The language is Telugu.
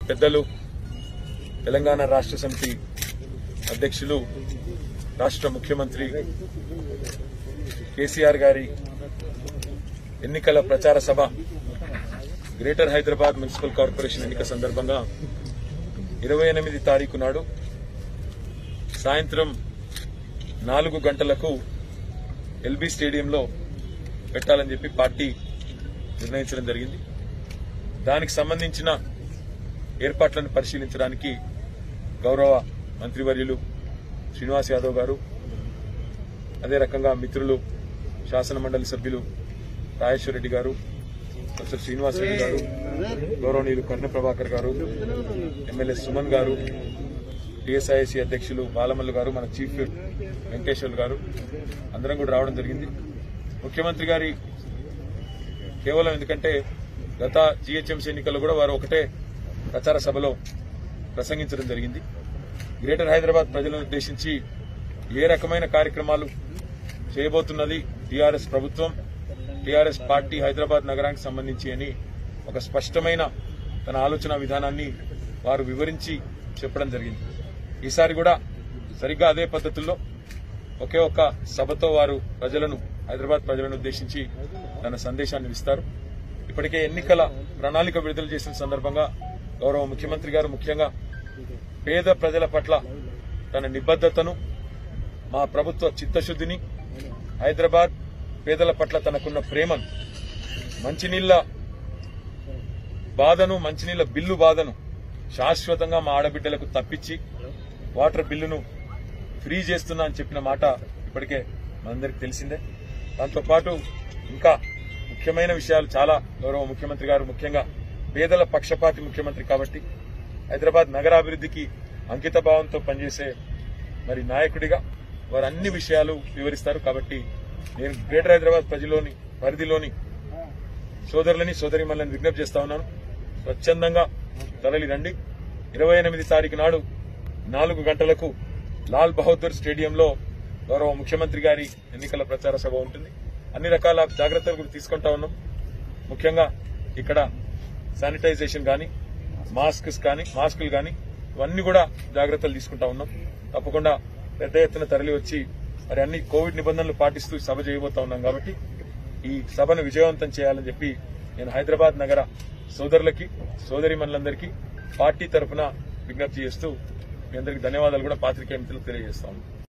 పెద్దలు తెలంగాణ రాష్ట్ర సమితి అధ్యక్షులు రాష్ట్ర ముఖ్యమంత్రి కేసీఆర్ గారి ఎన్నికల ప్రచార సభ గ్రేటర్ హైదరాబాద్ మున్సిపల్ కార్పొరేషన్ ఎన్నిక సందర్భంగా ఇరవై ఎనిమిది తారీఖు నాడు సాయంత్రం నాలుగు గంటలకు ఎల్బీ స్టేడియంలో పెట్టాలని చెప్పి పార్టీ నిర్ణయించడం జరిగింది దానికి సంబంధించిన ఏర్పాట్లను పరిశీలించడానికి గౌరవ మంత్రివర్యులు శ్రీనివాస్ యాదవ్ గారు అదే రకంగా మిత్రులు శాసన మండలి సభ్యులు రాజేశ్వర రెడ్డి గారు ప్రొఫెసర్ శ్రీనివాస్ రెడ్డి గారు గౌరవనీయులు కర్ణ ప్రభాకర్ గారు ఎమ్మెల్యే సుమన్ గారు టీఎస్ఐసి అధ్యక్షులు బాలమల్లు గారు మన చీఫ్ వెంకటేశ్వర్లు గారు అందరం కూడా రావడం జరిగింది ముఖ్యమంత్రి గారి కేవలం ఎందుకంటే గత జీహెచ్ఎంసీ ఎన్నికల్లో కూడా వారు ఒకటే ప్రచార సభలో ప్రసంగించడం జరిగింది గ్రేటర్ హైదరాబాద్ ప్రజలను ఉద్దేశించి ఏ రకమైన కార్యక్రమాలు చేయబోతున్నది టీఆర్ఎస్ ప్రభుత్వం టీఆర్ఎస్ పార్టీ హైదరాబాద్ నగరానికి సంబంధించి అని ఒక స్పష్టమైన తన ఆలోచన విధానాన్ని వారు వివరించి చెప్పడం జరిగింది ఈసారి కూడా సరిగ్గా అదే పద్ధతుల్లో ఒకే ఒక్క సభతో వారు ప్రజలను హైదరాబాద్ ప్రజలను ఉద్దేశించి తన సందేశాన్ని ఇస్తారు ఇప్పటికే ఎన్నికల ప్రణాళిక విడుదల చేసిన సందర్భంగా గౌరవ ముఖ్యమంత్రి గారు ముఖ్యంగా పేద ప్రజల పట్ల తన నిబద్దతను మా ప్రభుత్వ చిత్తశుద్దిని హైదరాబాద్ పేదల పట్ల తనకున్న ప్రేమను మంచినీళ్ల బాధను మంచినీళ్ల బిల్లు బాధను శాశ్వతంగా మా ఆడబిడ్డలకు తప్పించి వాటర్ బిల్లును ఫ్రీ చేస్తున్నా అని చెప్పిన మాట ఇప్పటికే మనందరికి తెలిసిందే దాంతో పాటు ఇంకా ముఖ్యమైన విషయాలు చాలా గౌరవ ముఖ్యమంత్రి గారు ముఖ్యంగా పేదల పక్షపాతి ముఖ్యమంత్రి కాబట్టి హైదరాబాద్ నగరాభివృద్ధికి అంకిత భావంతో పనిచేసే మరి నాయకుడిగా వారు అన్ని విషయాలు వివరిస్తారు కాబట్టి నేను గ్రేటర్ హైదరాబాద్ ప్రజలోని పరిధిలోని సోదరులని సోదరిమల్ని విజ్ఞప్తి చేస్తా ఉన్నాను స్వచ్ఛందంగా తరలి రండి ఇరవై ఎనిమిది తారీఖు నాడు నాలుగు గంటలకు లాల్ బహదూర్ స్టేడియంలో గౌరవ ముఖ్యమంత్రి గారి ఎన్నికల ప్రచార సభ ఉంటుంది అన్ని రకాల జాగ్రత్తలు కూడా తీసుకుంటా ఉన్నాం ముఖ్యంగా ఇక్కడ శానిటైజేషన్ కానీ మాస్క్స్ కానీ మాస్కులు కానీ ఇవన్నీ కూడా జాగ్రత్తలు తీసుకుంటా ఉన్నాం తప్పకుండా పెద్ద ఎత్తున తరలి వచ్చి మరి అన్ని కోవిడ్ నిబంధనలు పాటిస్తూ ఈ సభ చేయబోతా ఉన్నాం కాబట్టి ఈ సభను విజయవంతం చేయాలని చెప్పి నేను హైదరాబాద్ నగర సోదరులకి సోదరి పార్టీ తరఫున విజ్ఞప్తి చేస్తూ మీ అందరికీ ధన్యవాదాలు కూడా పాత్రికేయ మిత్రులకు తెలియజేస్తా ఉన్నాను